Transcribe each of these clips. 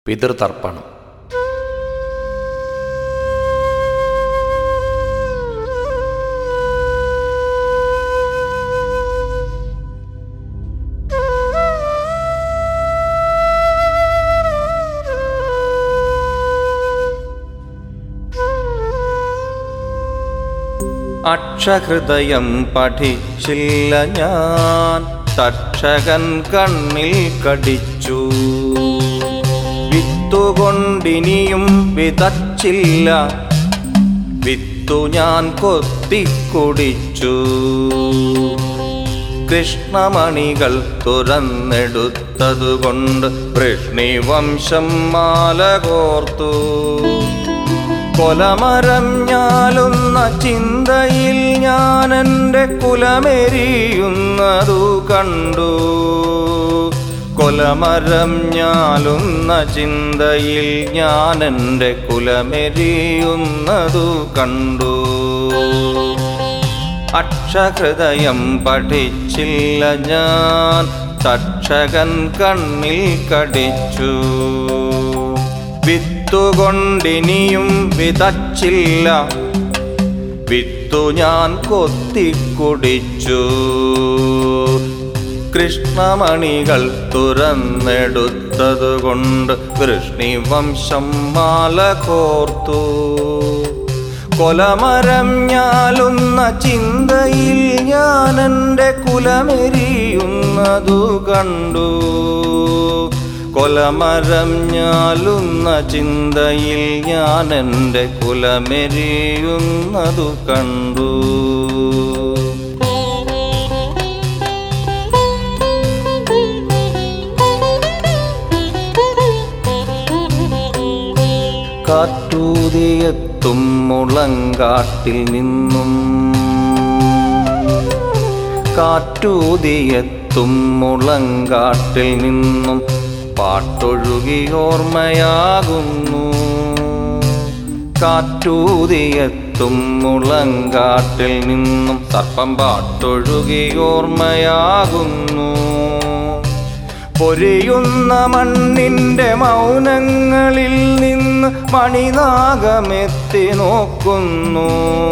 പിതൃതർപ്പണം അക്ഷഹൃദയം പഠിച്ചില്ല ഞാൻ തക്ഷകൻ കണ്ണിൽ കടിച്ചു വിത്തുകൊണ്ടിനിയും വിതച്ചില്ല വിത്തു ഞാൻ കൊത്തിക്കുടിച്ചു കൃഷ്ണമണികൾ തുറന്നെടുത്തതുകൊണ്ട് വൃഷ്ണിവംശം മാല കോർത്തു കൊലമരം ഞാലുന്ന ചിന്തയിൽ ഞാൻ എൻ്റെ കുലമെരിയുന്നതു കണ്ടു കൊലമരം ഞാലുന്ന ചിന്തയിൽ ഞാൻ എൻ്റെ കുലമെരിയുന്നതു കണ്ടു അക്ഷഹൃദയം പഠിച്ചില്ല ഞാൻ തക്ഷകൻ കണ്ണിൽ കടിച്ചു വിത്തുകൊണ്ടിനിയും വിതച്ചില്ല വിത്തു ഞാൻ കൊത്തിക്കുടിച്ചു കൃഷ്ണമണികൾ തുറന്നെടുത്തതുകൊണ്ട് വൃഷ്ണിവംശം മാല കോർത്തു കൊലമരം ഞാലുന്ന ചിന്തയിൽ ഞാൻ എൻ്റെ കുലമെരിയുന്നതു കണ്ടു കൊലമരം ഞാലുന്ന ചിന്തയിൽ ഞാൻ എൻ്റെ കുലമെരിയുന്നതു കണ്ടു കാറ്റൂതിയെത്തും മുളങ്കാട്ടിൽ നിന്നും കാറ്റൂതിയെത്തും മുളങ്കാട്ടിൽ നിന്നും പാട്ടൊഴുകി ഓർമ്മയാകുന്നു കാറ്റൂതിയെത്തും മുളങ്കാട്ടിൽ നിന്നും സർപ്പം പാട്ടൊഴുകി ഓർമ്മയാകുന്നു പൊരിയുന്ന മണ്ണിൻ്റെ മൗനങ്ങളിൽ നിന്ന് മണിനാഗമെത്തി നോക്കുന്നു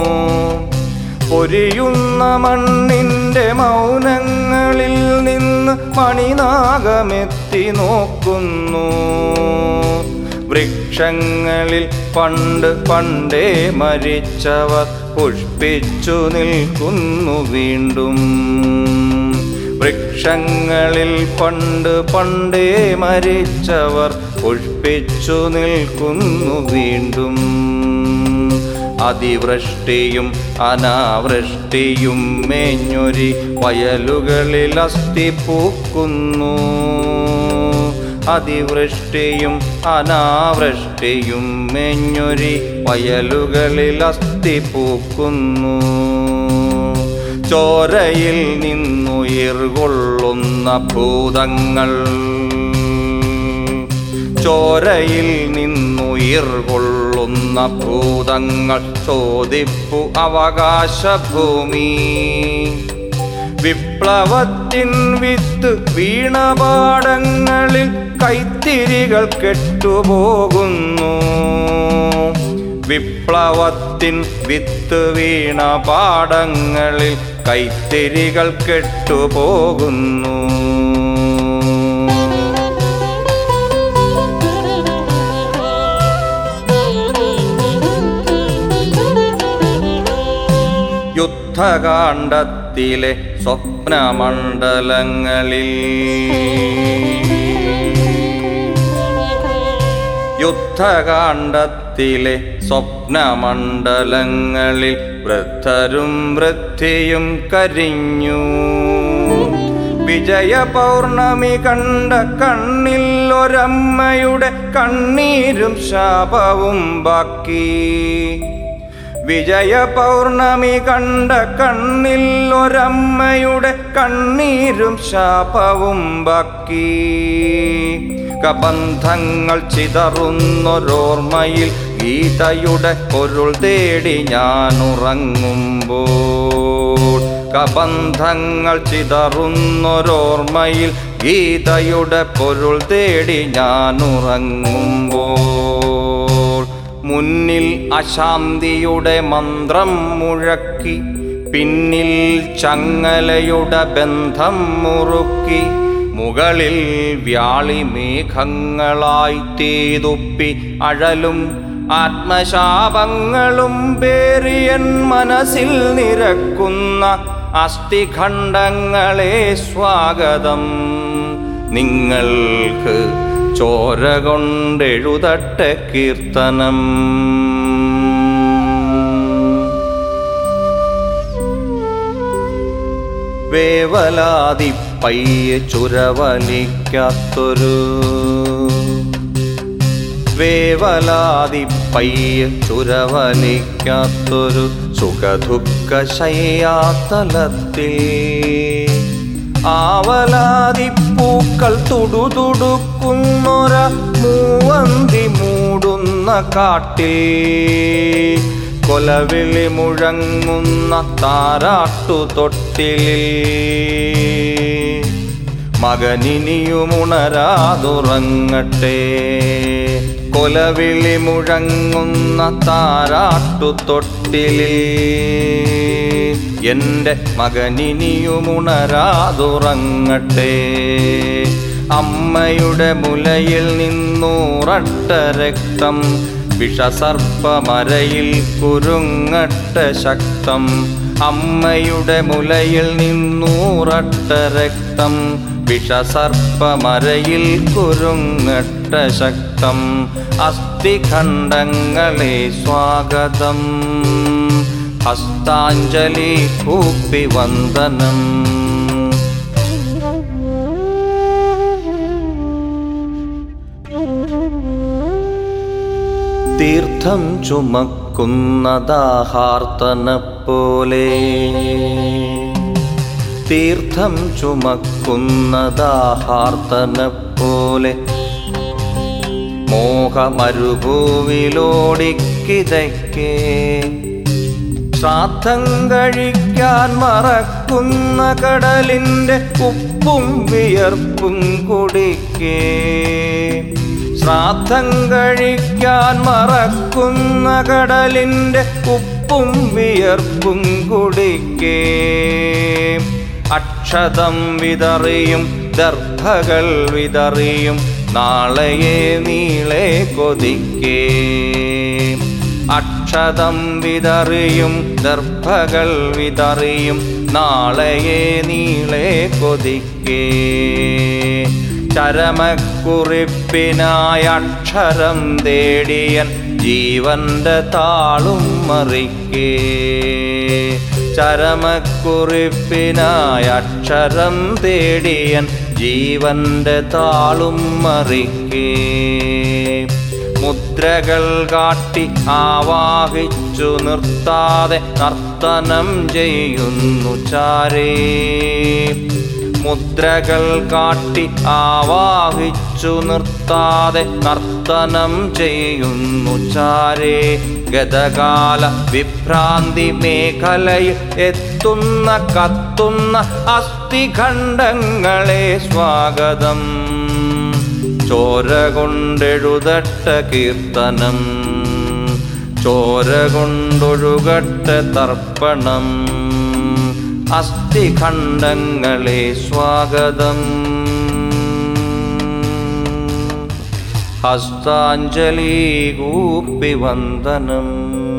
പൊരിയുന്ന മണ്ണിൻ്റെ മൗനങ്ങളിൽ നിന്ന് മണിനാഗമെത്തി നോക്കുന്നു വൃക്ഷങ്ങളിൽ പണ്ട് പണ്ടേ മരിച്ചവർ പുഷ്പിച്ചു നിൽക്കുന്നു വീണ്ടും വൃക്ഷങ്ങളിൽ പണ്ട് പണ്ടേ മരിച്ചവർ പുഷ്പിച്ചു നിൽക്കുന്നു വീണ്ടും അതിവൃഷ്ടിയും അനാവൃഷ്ടിയും മേഞ്ഞൊരി വയലുകളിൽ അസ്ഥി പൂക്കുന്നു അതിവൃഷ്ടിയും അനാവൃഷ്ടിയും മേഞ്ഞൊരി വയലുകളിൽ അസ്ഥി പൂക്കുന്നു ചോരയിൽ നിന്നുയിർകൊള്ളുന്ന ഭൂതങ്ങൾ ചോരയിൽ നിന്നുയിർകൊള്ളുന്ന ഭൂതങ്ങൾ ചോദിപ്പു അവകാശഭൂമി വിപ്ലവത്തിൻ വിത്ത് വീണപാടങ്ങളിൽ കൈത്തിരികൾ കെട്ടുപോകുന്നു വിപ്ലവത്തിൻ വിത്ത് വീണ പാടങ്ങളിൽ കൈത്തിരികൾ കെട്ടുപോകുന്നു യുദ്ധകാണ്ഡത്തിലെ സ്വപ്നമണ്ഡലങ്ങളിൽ യുദ്ധകാണ്ഡത്തിലെ സ്വപ്നമണ്ഡലങ്ങളിൽ വൃദ്ധരും വൃദ്ധിയും കരിഞ്ഞു വിജയ പൗർണമി കണ്ട കണ്ണിൽ ഒരമ്മയുടെ കണ്ണീരും ശാപവും ബാക്കി വിജയ പൗർണമി കണ്ട കണ്ണിൽ ഒരമ്മയുടെ കണ്ണീരും ശാപവും ബാക്കി കബന്ധങ്ങൾ ചിതറുന്നൊരോർമ്മയിൽ ഗീതയുടെ പൊരുൾ തേടി ഞാൻ ഉറങ്ങുമ്പോൾ കബന്ധങ്ങൾ ചിതറുന്നൊരോർമ്മയിൽ ഗീതയുടെ പൊരുൾ തേടി ഞാൻ ഉറങ്ങുമ്പോൾ മുന്നിൽ അശാന്തിയുടെ മന്ത്രം മുഴക്കി പിന്നിൽ ചങ്ങലയുടെ ബന്ധം മുറുക്കി മുകളിൽ വ്യാളി മേഘങ്ങളായി തീതുപ്പി അഴലും ആത്മശാപങ്ങളും പേറിയൻ മനസ്സിൽ നിരക്കുന്ന അസ്ഥിഖണ്ഡങ്ങളെ സ്വാഗതം നിങ്ങൾക്ക് ചോര കൊണ്ടെഴുതട്ടെ കീർത്തനം വേവലാതി പയ്യെ ചുരവലിക്കാത്തൊരു വേവലാതി പയ്യെ ചുരവലിക്കാത്തൊരു സുഖദുഃഖ ശയ്യാതലത്തിൽ ആവലാതി പൂക്കൾ തുടുതുടുക്കുന്നൊര മൂവന്തി മൂടുന്ന കാട്ടിൽ കൊലവിളി മുഴങ്ങുന്ന താരാട്ടു തൊട്ടിലിൽ മകനിനിയുമുണരാതുറങ്ങട്ടെ കൊലവിളി മുഴങ്ങുന്ന താരാട്ടു തൊട്ടിലിൽ എൻ്റെ മകനിനിയുമുണരാതുറങ്ങട്ടെ അമ്മയുടെ മുലയിൽ നിന്നൂറട്ട രക്തം വിഷസർപ്പമരയിൽ കുരുങ്ങട്ട ശക്തം അമ്മയുടെ മുലയിൽ നിന്നൂറട്ട രക്തം വിഷസർപ്പമരയിൽ കുരുങ്ങട്ട ശക്തം അസ്ഥിഖണ്ഡങ്ങളെ സ്വാഗതം ഹസ്താഞ്ജലി കൂപ്പി വന്ദനം തീർത്ഥം ചുമക്കുന്ന ദാഹാർത്തന പോലെ തീർത്ഥം ചുമക്കുന്ന ദാഹാർത്തന പോലെ മോഹമരുഭൂവിലോടിക്കിതയ്ക്കേ ശ്രാദ്ധം കഴിക്കാൻ മറക്കുന്ന കടലിൻ്റെ ഉപ്പും വിയർപ്പും കുടിക്കേ ശ്രാദ്ധം കഴിക്കാൻ മറക്കുന്ന കടലിൻ്റെ ഉപ്പും വിയർപ്പും കുടിക്കേ അക്ഷതം വിതറിയും ദർഭകൾ വിതറിയും നാളെയെ നീളെ കൊതിക്കേ അക്ഷതം വിതറിയും ദർഭകൾ വിതറിയും നാളെയെ നീളെ കൊതിക്കേ ചരമക്കുറിപ്പിനായ അക്ഷരം തേടിയൻ ജീവന്റെ താളും മറിക്കേ ചരമക്കുറിപ്പിനായ അക്ഷരം തേടിയൻ ജീവന്റെ താളും മറിക്കേ മുദ്രകൾ കാട്ടി ആവാഹിച്ചു നിർത്താതെ നർത്തനം ചെയ്യുന്നു ചാരേ മുദ്രകൾ കാട്ടി ആവാഹിച്ചു നിർത്താതെ നർത്തനം ചെയ്യുന്നു ചാരേ ഗതകാല വിഭ്രാന്തി മേഖലയിൽ എത്തുന്ന കത്തുന്ന അസ്ഥിഖണ്ഡങ്ങളെ സ്വാഗതം ചോര കൊണ്ടെഴുതട്ട കീർത്തനം ചോര കൊണ്ടൊഴുകട്ട തർപ്പണം അസ്ഥിഖണ്ഡങ്ങളെ സ്വാഗതം ഹസ്താഞ്ജലി കൂപ്പി വന്ദനം